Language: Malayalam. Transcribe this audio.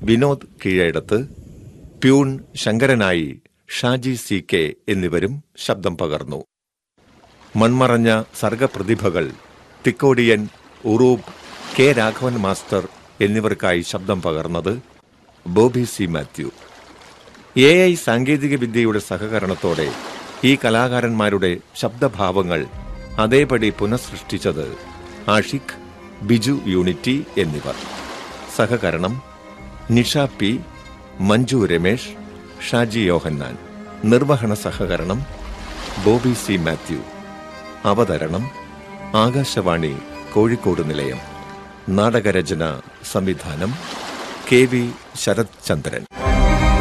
വിനോദ് കീഴടത്ത് പ്യൂൺ ശങ്കരനായി ഷാജി സി കെ എന്നിവരും ശബ്ദം പകർന്നു മൺമറഞ്ഞ സർഗപ്രതിഭകൾ തിക്കോടിയൻ ഉറൂബ് കെ രാഘവൻ മാസ്റ്റർ എന്നിവർക്കായി ശബ്ദം പകർന്നത് Bobby C Mathew A I സാങ്കേതികവിദ്യയുടെ സഹകരണത്തോടെ ഈ കലാകാരന്മാരുടെ ശബ്ദഭാവങ്ങൾ അതേപടി പുനഃസൃഷ്ടിച്ചത് ആഷിഖ് ബിജു യൂണിറ്റി എന്നിവർ സഹകരണം നിഷ പി മഞ്ജു രമേഷ് ഷാജി യോഹന്നാൻ നിർവഹണ സഹകരണം ബോബി സി മാത്യു അവതരണം ആകാശവാണി കോഴിക്കോട് നിലയം നാടകരചന സംവിധാനം കെ വി ശരത് ചന്ദ്രൻ